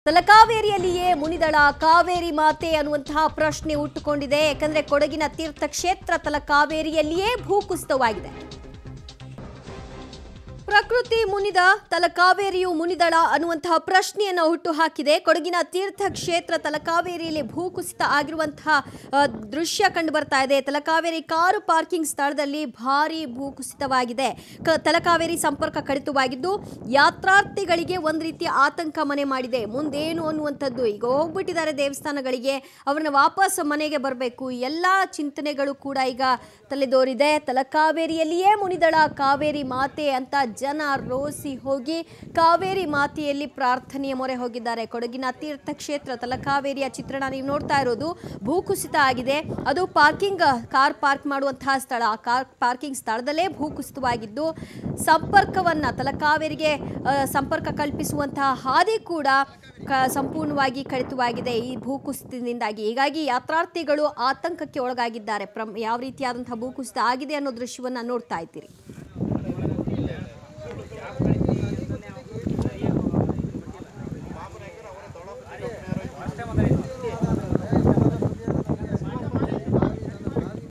ತಲಕಾವೇರಿಯಲ್ಲಿಯೇ ಮುನಿದಳ ಕಾವೇರಿ ಮಾತೆ ಅನ್ನುವಂತಹ ಪ್ರಶ್ನೆ ಹುಟ್ಟುಕೊಂಡಿದೆ ಯಾಕಂದ್ರೆ ಕೊಡಗಿನ ತೀರ್ಥಕ್ಷೇತ್ರ ತಲಕಾವೇರಿಯಲ್ಲಿಯೇ ಭೂಕುಸಿತವಾಗಿದೆ ಪ್ರಕೃತಿ ಮುನಿದ ತಲಕಾವೇರಿಯು ಮುನಿದಳ ಅನ್ನುವಂತಹ ಪ್ರಶ್ನೆಯನ್ನು ಹುಟ್ಟು ಹಾಕಿದೆ ಕೊಡಗಿನ ತೀರ್ಥಕ್ಷೇತ್ರ ತಲಕಾವೇರಿಯಲ್ಲಿ ಭೂಕುಸಿತ ಆಗಿರುವಂತಹ ಆ, ದೃಶ್ಯ ಕಂಡು ಬರ್ತಾ ಇದೆ ತಲಕಾವೇರಿ ಕಾರು ಪಾರ್ಕಿಂಗ್ ಸ್ಥಳದಲ್ಲಿ ಭಾರಿ ಭೂಕುಸಿತವಾಗಿದೆ ಕ- ತಲಕಾವೇರಿ ಸಂಪರ್ಕ ಕಡಿತವಾಗಿದ್ದು ಯಾತ್ರಾರ್ಥಿಗಳಿಗೆ ಒಂದು ರೀತಿಯ ಆತಂಕ ಮನೆ ಮಾಡಿದೆ ಮುಂದೇನು ಅನ್ನುವಂಥದ್ದು ಈಗ ಹೋಗ್ಬಿಟ್ಟಿದ್ದಾರೆ ದೇವಸ್ಥಾನಗಳಿಗೆ ಅವ್ರನ್ನ ವಾಪಸ್ ಮನೆಗೆ ಬರಬೇಕು ಎಲ್ಲ ಚಿಂತನೆಗಳು ಕೂಡ ಈಗ ತಲೆದೋರಿದೆ ತಲಕಾವೇರಿಯಲ್ಲಿಯೇ ಮುನಿದಳ ಕಾವೇರಿ ಮಾತೆ ಅಂತ ಜನ ರೋಸಿ ಹೋಗಿ ಕಾವೇರಿ ಮಾತೆಯಲ್ಲಿ ಪ್ರಾರ್ಥನೆಯ ಮೊರೆ ಹೋಗಿದ್ದಾರೆ ಕೊಡಗಿನ ತೀರ್ಥಕ್ಷೇತ್ರ ತಲಕಾವೇರಿಯ ಚಿತ್ರಣ ನೀವು ನೋಡ್ತಾ ಇರೋದು ಭೂಕುಸಿತ ಆಗಿದೆ ಅದು ಪಾರ್ಕಿಂಗ್ ಕಾರ್ ಪಾರ್ಕ್ ಮಾಡುವಂತಹ ಸ್ಥಳ ಆ ಕಾರ್ ಪಾರ್ಕಿಂಗ್ ಸ್ಥಳದಲ್ಲೇ ಭೂಕುಸಿತವಾಗಿದ್ದು ಸಂಪರ್ಕವನ್ನ ತಲಕಾವೇರಿಗೆ ಆ, ಸಂಪರ್ಕ ಕಲ್ಪಿಸುವಂತಹ ಹಾದಿ ಕೂಡ ಕ ಸಂಪೂರ್ಣವಾಗಿ ಕಡಿತವಾಗಿದೆ ಈ ಭೂಕುಸಿತದಿಂದಾಗಿ ಹೀಗಾಗಿ ಯಾತ್ರಾರ್ಥಿಗಳು ಆತಂಕಕ್ಕೆ ಒಳಗಾಗಿದ್ದಾರೆ ಪ್ರಮ್ ಯಾವ ರೀತಿಯಾದಂತಹ ಭೂಕುಸಿತ ಆಗಿದೆ ಅನ್ನೋ ದೃಶ್ಯವನ್ನ ನೋಡ್ತಾ ಇದ್ದೀರಿ